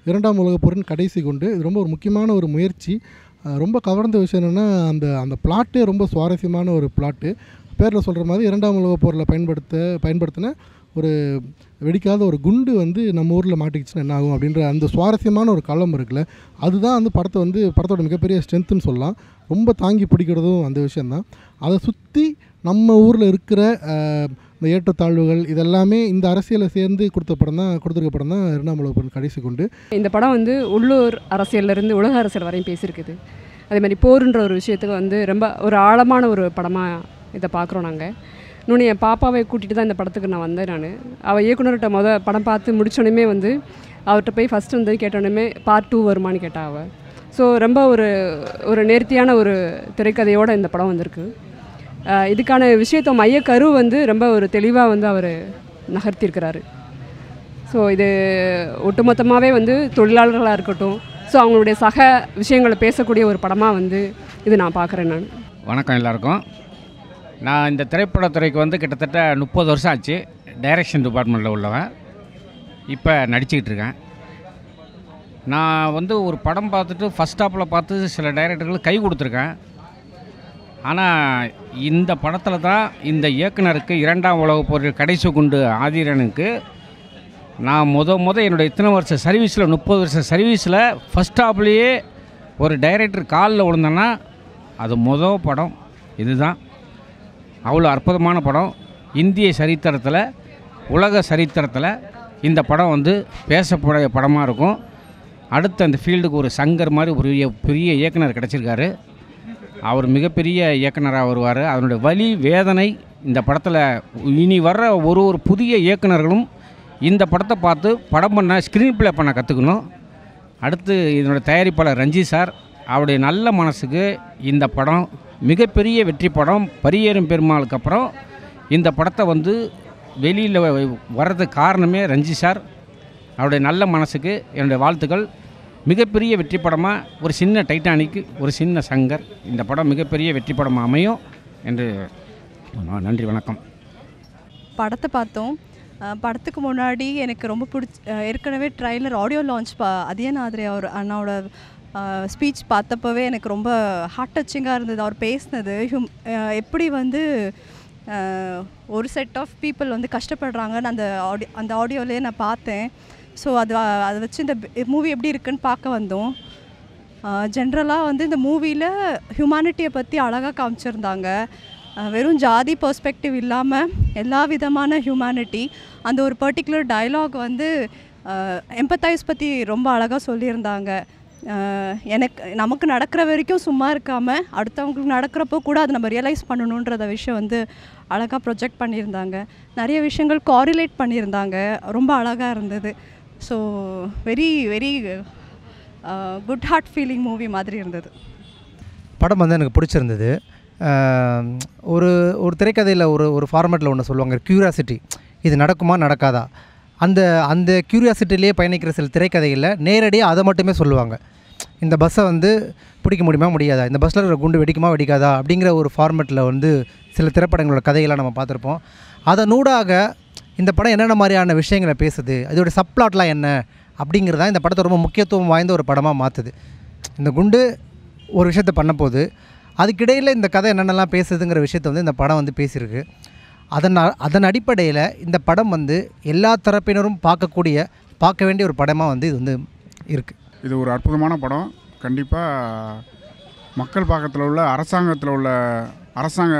இரண்டாம் உலகப் போரின் கடைசி குண்டு இது ரொம்ப ஒரு முக்கியமான ஒரு முயற்சி அஹ் ரொம்ப கவர்ந்த விஷயம் என்னென்னா அந்த அந்த பிளாட்டே ரொம்ப சுவாரஸ்யமான ஒரு பிளாட்டு பேரில் சொல்கிற மாதிரி இரண்டாம் உலகப் போரில் பயன்படுத்த பயன்படுத்தின ஒரு வெடிக்காத ஒரு குண்டு வந்து நம்ம ஊரில் மாட்டிக்கிச்சுன்னா என்ன ஆகும் அப்படின்ற அந்த சுவாரஸ்யமான ஒரு களம் இருக்குல்ல அதுதான் வந்து படத்தை வந்து படத்தோட மிகப்பெரிய ஸ்ட்ரென்த்துன்னு சொல்லலாம் ரொம்ப தாங்கி பிடிக்கிறதும் அந்த விஷயந்தான் அதை சுற்றி நம்ம ஊரில் இருக்கிற அஹ், இந்த ஏற்றத்தாழ்வுகள் இதெல்லாமே இந்த அரசியலை சேர்ந்து கொடுத்த படம் தான் கொடுத்துருக்க படம் தான் இரண்டாம் உலகப் போரின் கடைசி குண்டு இந்த படம் வந்து உள்ளூர் அரசியல்லேருந்து உலக அரசியல் வரையும் பேசியிருக்குது அதே மாதிரி போருன்ற ஒரு விஷயத்துக்கு வந்து ரொம்ப ஒரு ஆழமான ஒரு படமாக இதை பார்க்குறோம் நாங்கள் இன்னொன்று என் பாப்பாவை கூட்டிகிட்டு தான் இந்த படத்துக்கு நான் வந்தேன் நான் அவள் இயக்குனர்கிட்ட முத படம் பார்த்து முடிச்சோடனே வந்து அவர்கிட்ட போய் ஃபஸ்ட்டு வந்து கேட்டோடனே பார்ட் டூ வருமான்னு கேட்டா அவள் ஸோ ரொம்ப ஒரு ஒரு நேர்த்தியான ஒரு திரைக்கதையோடு இந்த படம் வந்திருக்கு அஹ் இதுக்கான விஷயத்தை மையக்கரு வந்து ரொம்ப ஒரு தெளிவாக வந்து அவர் நகர்த்தியிருக்கிறாரு ஸோ இது ஒட்டுமொத்தமாகவே வந்து தொழிலாளர்களாக இருக்கட்டும் ஸோ அவங்களுடைய சக விஷயங்களை பேசக்கூடிய ஒரு படமாக வந்து இது நான் பார்க்குறேன் நான் வணக்கம் எல்லாருக்கும் நான் இந்த திரைப்படத்துறைக்கு வந்து கிட்டத்தட்ட முப்பது வருஷம் ஆச்சு டைரக்ஷன் டிபார்ட்மெண்ட்டில் உள்ளவன் இப்போ நடிச்சுக்கிட்டு இருக்கேன் நான் வந்து ஒரு படம் பார்த்துட்டு ஃபஸ்ட் ஸ்டாப்பில் பார்த்து சில டைரக்டர்கள் கை கொடுத்துருக்கேன் ஆனால் இந்த படத்தில் தான் இந்த இயக்குனருக்கு இரண்டாம் உலகப் போரில் கடைசி குண்டு ஆதிரனுக்கு நான் முத முத என்னுடைய இத்தனை வருஷ சர்வீஸில் முப்பது வருஷ சர்வீஸில் ஃபஸ்ட் ஸ்டாப்லேயே ஒரு டைரக்டர் காலில் விழுந்தேன்னா அது முத படம் இதுதான் அவ்வளோ அற்புதமான படம் இந்திய சரித்திரத்தில் உலக சரித்திரத்தில் இந்த படம் வந்து பேசக்கூடிய படமாக இருக்கும் அடுத்து அந்த ஃபீல்டுக்கு ஒரு சங்கர் மாதிரி ஒரு பெரிய- பெரிய இயக்குனர் கிடச்சிருக்காரு அவர் மிகப்பெரிய இயக்குனராக வருவார் அதனுடைய வலி வேதனை இந்த படத்தில் இனி வர்ற ஒரு ஒரு புதிய இயக்குனர்களும் இந்த படத்தை பார்த்து படம் பண்ண ஸ்க்ரீன் ப்ளே பண்ண கற்றுக்கணும் அடுத்து இதனுடைய தயாரிப்பாளர் ரஞ்சி சார் அவருடைய நல்ல மனசுக்கு இந்த படம் மிகப்பெரிய வெற்றி படம் பரியேறும் பெருமாளுக்கு அப்புறம் இந்த படத்தை வந்து வெளியில் வர்றதுக்கு காரணமே ரஞ்சி சார் அவருடைய நல்ல மனசுக்கு என்னுடைய வாழ்த்துக்கள் மிகப்பெரிய வெற்றி படமாக ஒரு சின்ன டைட்டானிக் ஒரு சின்ன சங்கர் இந்த படம் மிகப்பெரிய வெற்றி படமாக அமையும் என்று நன்றி வணக்கம் படத்தை பார்த்தோம் அஹ் படத்துக்கு முன்னாடி எனக்கு ரொம்ப பிடிச்ச அஹ் ஏற்கனவே ட்ரைலர் ஆடியோ லான்ச் பா அதியநாதிரி அவர் அண்ணாவோட ஸ்பீச் பார்த்தப்பவே எனக்கு ரொம்ப ஹார்ட் டச்சிங்காக இருந்தது அவர் பேசினது ஹியூம் அஹ் எப்படி வந்து அஹ் ஒரு செட் ஆஃப் பீப்புள் வந்து கஷ்டப்படுறாங்கன்னு அந்த ஆடி அந்த ஆடியோலேயே நான் பார்த்தேன் ஸோ அது அதை வச்சு இந்த மூவி எப்படி இருக்குன்னு பார்க்க வந்தோம் ஜென்ரலாக வந்து இந்த மூவியில் ஹியூமானிட்டியை பற்றி அழகாக காமிச்சிருந்தாங்க அஹ் வெறும் ஜாதி பெர்ஸ்பெக்டிவ் இல்லாமல் எல்லா விதமான ஹியூமானிட்டி அந்த ஒரு பர்டிகுலர் டயலாக் வந்து எம்பத்தைஸ் பற்றி ரொம்ப அழகாக சொல்லியிருந்தாங்க அஹ் எனக்கு நமக்கு நடக்கிற வரைக்கும் சும்மா இருக்காமல் அடுத்தவங்களுக்கு நடக்கிறப்போ கூட அதை நம்ம ரியலைஸ் பண்ணணுன்றத விஷயம் வந்து அழகாக ப்ரொஜெக்ட் பண்ணியிருந்தாங்க நிறைய விஷயங்கள் காரிலேட் பண்ணியிருந்தாங்க ரொம்ப அழகாக இருந்தது so very very good heart feeling movie மாதிரி இருந்தது படம் வந்து எனக்கு பிடிச்சிருந்தது ஆம், ஒரு ஒரு திரைக்கதையில் ஒரு ஒரு ஃபார்மேட்டில் ஒன்று சொல்லுவாங்க க்யூரியாசிட்டி இது நடக்குமா நடக்காதா அந்த அந்த க்யூரியாசிட்டிலேயே பயணிக்கிற சில திரைக்கதைகளில் நேரடியாக அதை மட்டுமே சொல்லுவாங்க இந்த பஸ்ஸை வந்து பிடிக்க முடியுமா முடியாதா இந்த பஸ்ஸில் இருக்கிற குண்டு வெடிக்குமா வெடிக்காதா அப்படிங்கிற ஒரு ஃபார்மேட்டில் வந்து சில திரைப்படங்களோட கதைகளை நம்ம பார்த்துருப்போம் அதன் ஊடாக இந்த படம் என்னென்ன மாதிரியான விஷயங்களை பேசுது இதோட சப்ளாட்லாம் என்ன அப்படிங்கிறதா இந்த படத்தை ரொம்ப முக்கியத்துவம் வாய்ந்த ஒரு படமாக மாற்றுது இந்த குண்டு ஒரு விஷயத்த பண்ண போது அதுக்கிடையில் இந்த கதை என்னென்னலாம் பேசுதுங்கிற விஷயத்தை வந்து இந்த படம் வந்து பேசியிருக்கு அதன் அ- அதன் அடிப்படையில் இந்த படம் வந்து எல்லா தரப்பினரும் பார்க்கக்கூடிய பார்க்க வேண்டிய ஒரு படமாக வந்து இது வந்து இருக்குது இது ஒரு அற்புதமான படம் கண்டிப்பாக மக்கள் பக்கத்தில் உள்ள அரசாங்கத்தில் உள்ள அரசாங்க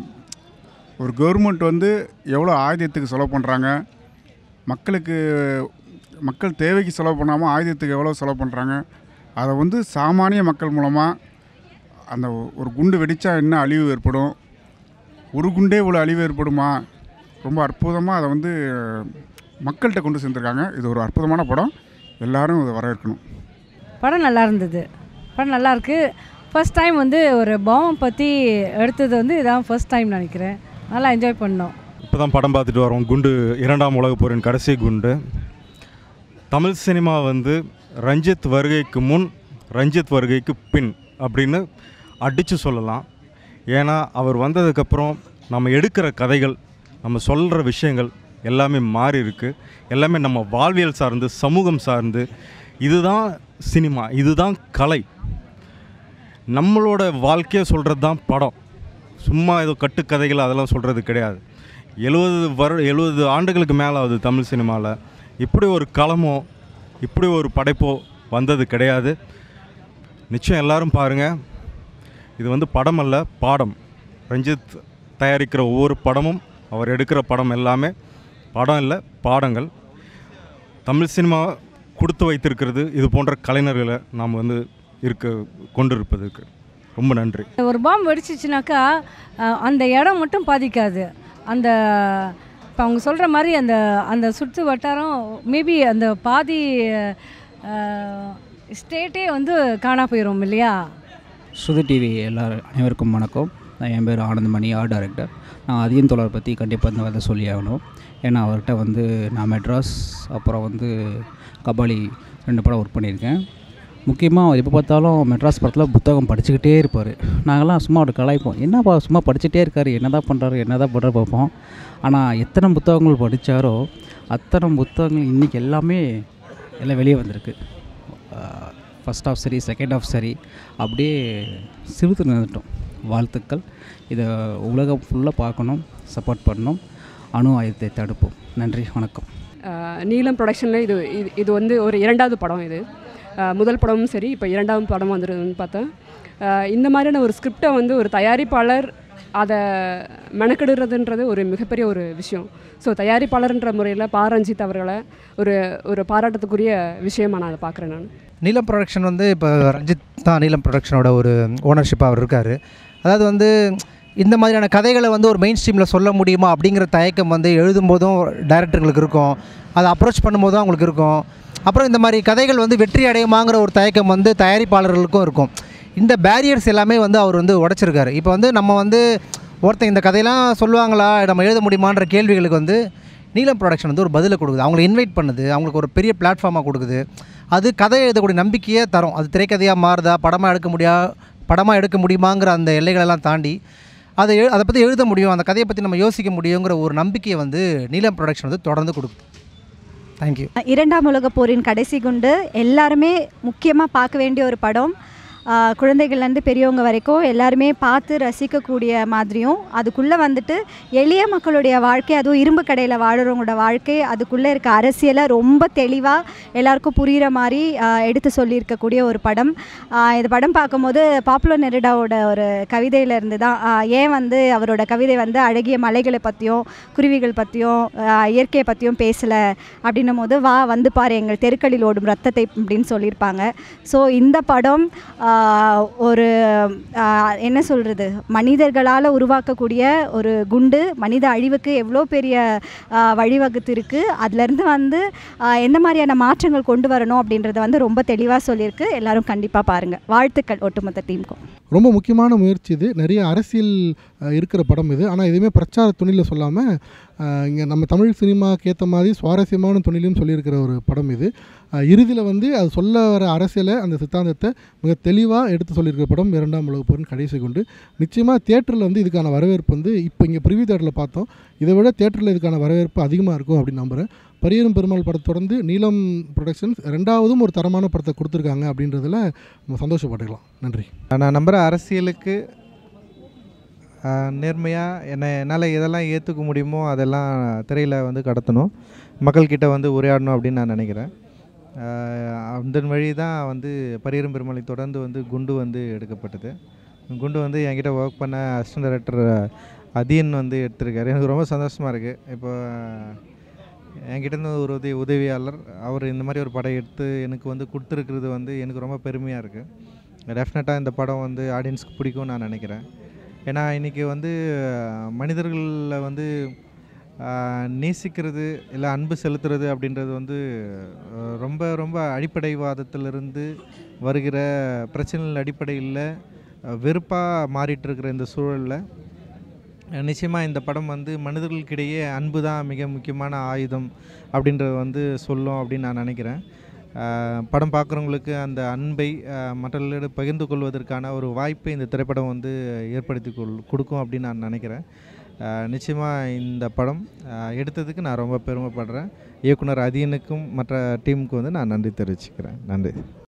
ஒரு கவர்மெண்ட் வந்து எவ்வளோ ஆயுதத்துக்கு செலவு பண்ணுறாங்க மக்களுக்கு மக்கள் தேவைக்கு செலவு பண்ணாமல் ஆயுதத்துக்கு எவ்வளோ செலவு பண்ணுறாங்க அதை வந்து சாமானிய மக்கள் மூலமாக அந்த ஒரு குண்டு வெடித்தா என்ன அழிவு ஏற்படும் ஒரு குண்டே இவ்வளோ அழிவு ஏற்படுமா ரொம்ப அற்புதமாக அதை வந்து மக்கள்கிட்ட கொண்டு சேர்ந்துருக்காங்க இது ஒரு அற்புதமான படம் எல்லாரும் இதை வரவேற்கணும் படம் நல்லா இருந்தது படம் நல்லா இருக்கு ஃபர்ஸ்ட் டைம் வந்து ஒரு பாம்பை பற்றி எடுத்தது வந்து இதான் ஃபர்ஸ்ட் டைம் நினைக்கிறேன் நல்லா என்ஜாய் பண்ணோம் இப்போ தான் படம் பார்த்துட்டு வரோம் குண்டு இரண்டாம் உலகப் போரின் கடைசி குண்டு தமிழ் சினிமா வந்து ரஞ்சித் வருகைக்கு முன் ரஞ்சித் வருகைக்கு பின் அப்படின்னு அடித்து சொல்லலாம் ஏன்னா அவர் வந்ததுக்கப்புறம் நம்ம எடுக்கிற கதைகள் நம்ம சொல்கிற விஷயங்கள் எல்லாமே மாறி இருக்கு எல்லாமே நம்ம வாழ்வியல் சார்ந்து சமூகம் சார்ந்து இதுதான் சினிமா இதுதான் கலை நம்மளோட வாழ்க்கையை சொல்கிறது தான் படம் சும்மா ஏதோ கட்டுக்கதைகள் அதெல்லாம் சொல்கிறது கிடையாது எழுபது வரு எழுபது ஆண்டுகளுக்கு மேலே ஆகுது தமிழ் சினிமாவில் இப்படி ஒரு களமோ இப்படி ஒரு படைப்போ வந்தது கிடையாது நிச்சயம் எல்லாரும் பாருங்கள் இது வந்து படம் அல்ல பாடம் ரஞ்சித் தயாரிக்கிற ஒவ்வொரு படமும் அவர் எடுக்கிற படம் எல்லாமே படம் இல்லை பாடங்கள் தமிழ் சினிமா கொடுத்து வைத்திருக்கிறது இது போன்ற கலைஞர்களை நாம் வந்து இருக்க கொண்டிருப்பதற்கு ரொம்ப நன்றி ஒரு பாம்பு வெடிச்சிச்சுனாக்கா அஹ், அந்த இடம் மட்டும் பாதிக்காது அந்த இப்போ அவங்க சொல்கிற மாதிரி அந்த அந்த சுற்று வட்டாரம் மேபி அந்த பாதி ஸ்டேட்டே வந்து காணா போயிடும் இல்லையா சுது டிவி எல்லாரும் அனைவருக்கும் வணக்கம் நான் என் பேர் ஆனந்தமணி ஆர்ட் டைரக்டர் நான் அதியன் தோழர் பற்றி கண்டிப்பாக இந்த கதை சொல்லி ஆகணும் ஏன்னா அவர்கிட்ட வந்து நான் மெட்ராஸ் அப்புறம் வந்து கபாலி ரெண்டு படம் ஒர்க் பண்ணியிருக்கேன் முக்கியமாக எப்போ பார்த்தாலும் மெட்ராஸ் படத்தில் புத்தகம் படிச்சுக்கிட்டே இருப்பார் நாங்கள்லாம் சும்மா ஒரு கலாய்ப்போம் என்னப்பா சும்மா படிச்சுட்டே இருக்காரு என்ன தான் பண்ணுறாரு என்ன தான் பண்ணுற பார்ப்போம் ஆனால் எத்தனை புத்தகங்கள் படித்தாரோ அத்தனை புத்தகங்கள் இன்றைக்கி எல்லாமே எல்லாம் வெளியே வந்திருக்கு ஃபஸ்ட் ஆஃப் சரி செகண்ட் ஆஃப் சரி அப்படியே சிறுத்து நின்றுட்டோம் வாழ்த்துக்கள் இதை உலகம் ஃபுல்லாக பார்க்கணும் சப்போர்ட் பண்ணணும் அணு ஆயுதத்தை தடுப்போம் நன்றி வணக்கம் ஆஹ் நீலம் ப்ரொடக்ஷனில் இது இது இது வந்து ஒரு இரண்டாவது படம் இது ஆஹ் முதல் படமும் சரி இப்போ இரண்டாவது படம் வந்துருதுன்னு பார்த்தேன் ஆஹ் இந்த மாதிரியான ஒரு ஸ்கிரிப்டை வந்து ஒரு தயாரிப்பாளர் அதை மெனக்கெடுறதுன்றது ஒரு மிகப்பெரிய ஒரு விஷயம் ஸோ தயாரிப்பாளர்ன்ற முறையில் பா ரஞ்சித் அவர்களை ஒரு ஒரு பாராட்டத்துக்குரிய விஷயமா நான் அதை பார்க்குறேன் நான் நீலம் ப்ரொடக்ஷன் வந்து இப்போ ரஞ்சித் தான் நீலம் ப்ரொடக்ஷனோட ஒரு ஓனர்ஷிப்பாக அவர் இருக்கார் அதாவது வந்து இந்த மாதிரியான கதைகளை வந்து ஒரு மெயின் ஸ்ட்ரீமில் சொல்ல முடியுமா அப்படிங்கிற தயக்கம் வந்து எழுதும்போதும் டைரக்டர்களுக்கு இருக்கும் அதை அப்ரோச் பண்ணும்போதும் அவங்களுக்கு இருக்கும் அப்புறம் இந்த மாதிரி கதைகள் வந்து வெற்றி அடையுமாங்கிற ஒரு தயக்கம் வந்து தயாரிப்பாளர்களுக்கும் இருக்கும் இந்த பேரியர்ஸ் எல்லாமே வந்து அவர் வந்து உடைச்சிருக்காரு இப்போ வந்து நம்ம வந்து ஒருத்தன் இந்த கதையெல்லாம் சொல்லுவாங்களா நம்ம எழுத முடியுமான்ற கேள்விகளுக்கு வந்து நீலம் ப்ரொடக்ஷன் வந்து ஒரு பதிலை கொடுக்குது அவங்களை இன்வைட் பண்ணுது அவங்களுக்கு ஒரு பெரிய பிளாட்ஃபார்மாக கொடுக்குது அது கதை எழுதக்கூடிய நம்பிக்கையே தரும் அது திரைக்கதையாக மாறுதா படமாக எடுக்க முடியா படமாக எடுக்க முடியுமாங்கிற அந்த எல்லைகளெல்லாம் தாண்டி அதை எழு அதை பற்றி எழுத முடியும் அந்த கதையை பற்றி நம்ம யோசிக்க முடியுங்கிற ஒரு நம்பிக்கையை வந்து நீலம் ப்ரொடக்ஷன் வந்து தொடர்ந்து கொடுக்குது தேங்க்யூ இரண்டாம் உலகப் போரின் கடைசி குண்டு எல்லாருமே முக்கியமாக பார்க்க வேண்டிய ஒரு படம் ஆஹ் குழந்தைகள்லேருந்து பெரியவங்க வரைக்கும் எல்லாருமே பார்த்து ரசிக்கக்கூடிய மாதிரியும் அதுக்குள்ளே வந்துட்டு எளிய மக்களுடைய வாழ்க்கை அதுவும் இரும்பு கடையில் வாழுறவங்களோட வாழ்க்கை அதுக்குள்ளே இருக்க அரசியலை ரொம்ப தெளிவாக எல்லாருக்கும் புரிகிற மாதிரி ஆஹ் எடுத்து சொல்லியிருக்கக்கூடிய ஒரு படம் ஆஹ் இந்த படம் பார்க்கும்போது பாப்புலோ நெருடாவோட ஒரு கவிதையிலேருந்து தான் ஆஹ் ஏன் வந்து அவரோட கவிதை வந்து அழகிய மலைகளை பற்றியும் குருவிகள் பற்றியும் இயற்கையை பற்றியும் பேசலை அப்படின்னும் போது வா வந்து பாரு எங்கள் தெருக்களில் ஓடும் ரத்தத்தை அப்படின்னு சொல்லியிருப்பாங்க ஸோ இந்த படம் ஆஹ், ஒரு ஆஹ், என்ன சொல்கிறது மனிதர்களால் உருவாக்கக்கூடிய ஒரு குண்டு மனித அழிவுக்கு எவ்வளோ பெரிய ஆஹ், வழிவகுத்து இருக்குது அதுலேருந்து வந்து ஆஹ், எந்த மாதிரியான மாற்றங்கள் கொண்டு வரணும் அப்படின்றத வந்து ரொம்ப தெளிவாக சொல்லியிருக்கு எல்லாரும் கண்டிப்பாக பாருங்கள் வாழ்த்துக்கள் ஒட்டுமொத்த டீமுக்கும் ரொம்ப முக்கியமான முயற்சி இது நிறைய அரசியல் அஹ், இருக்கிற படம் இது ஆனால் எதுவுமே பிரச்சார துணியில் சொல்லாமல் இங்கே நம்ம தமிழ் சினிமாவுக்கு ஏற்ற மாதிரி சுவாரஸ்யமான துணிலையும் சொல்லியிருக்கிற ஒரு படம் இது இறுதியில் வந்து அது சொல்ல வர அரசியலை அந்த சித்தாந்தத்தை மிக தெளிவாக எடுத்து சொல்லியிருக்கிற படம் இரண்டாம் உலகப் போரின் கடைசி கொண்டு நிச்சயமாக தேட்டரில் வந்து இதுக்கான வரவேற்பு வந்து இப்போ இங்கே ப்ரிவியூ தேட்டரில் பார்த்தோம் இதை விட தேட்டரில் இதுக்கான வரவேற்பு அதிகமாக இருக்கும் அப்படின்னு நம்புகிறேன் பரியரும் பெருமாள் படத்தை தொடர்ந்து நீலம் ப்ரொடக்ஷன்ஸ் ரெண்டாவதும் ஒரு தரமான படத்தை கொடுத்துருக்காங்க அப்படின்றதுல நம்ம சந்தோஷப்பட்டுக்கலாம் நன்றி நான் நம்புகிற அரசியலுக்கு நேர்மையாக என்னை என்னால் எதெல்லாம் ஏற்றுக்க முடியுமோ அதெல்லாம் திரையில் வந்து கடத்தணும் மக்கள்கிட்ட வந்து உரையாடணும் அப்படின்னு நான் நினைக்கிறேன் ஆஹ் அந்த வழி தான் வந்து பரியரும் பெருமலை தொடர்ந்து வந்து குண்டு வந்து எடுக்கப்பட்டது குண்டு வந்து என்கிட்ட ஒர்க் பண்ண அசிஸ்டன்ட் டைரக்டர் அதியன் வந்து எடுத்திருக்காரு எனக்கு ரொம்ப சந்தோஷமாக இருக்குது இப்போ என்கிட்ட இருந்து ஒரு உதவி உதவியாளர் அவர் இந்த மாதிரி ஒரு படம் எடுத்து எனக்கு வந்து கொடுத்துருக்கிறது வந்து எனக்கு ரொம்ப பெருமையாக இருக்குது டெஃபினட்டாக இந்த படம் வந்து ஆடியன்ஸ்க்கு பிடிக்கும்னு நான் நினைக்கிறேன் ஏன்னா இன்றைக்கி வந்து மனிதர்களில் வந்து ஆஹ், நேசிக்கிறது இல்லை அன்பு செலுத்துறது அப்படின்றது வந்து ஆஹ், ரொம்ப ரொம்ப அடிப்படைவாதத்திலிருந்து வருகிற பிரச்சனைகள் அடிப்படையில் வெறுப்பாக மாறிட்டு இருக்கிற இந்த சூழலில் நிச்சயமாக இந்த படம் வந்து மனிதர்களுக்கிடையே அன்பு தான் மிக முக்கியமான ஆயுதம் அப்படின்றத வந்து சொல்லும் அப்படின்னு நான் நினைக்கிறேன் ஆஹ் படம் பார்க்குறவங்களுக்கு அந்த அன்பை ஆஹ் மற்றவர்களோடு பகிர்ந்து கொள்வதற்கான ஒரு வாய்ப்பை இந்த திரைப்படம் வந்து ஏற்படுத்தி கொள் கொடுக்கும் அப்படின்னு நான் நினைக்கிறேன் நிச்சயமாக இந்த படம் அஹ், எடுத்ததுக்கு நான் ரொம்ப பெருமைப்படுறேன் இயக்குனர் அதியனுக்கும் மற்ற டீமுக்கு வந்து நான் நன்றி தெரிவிச்சுக்கிறேன் நன்றி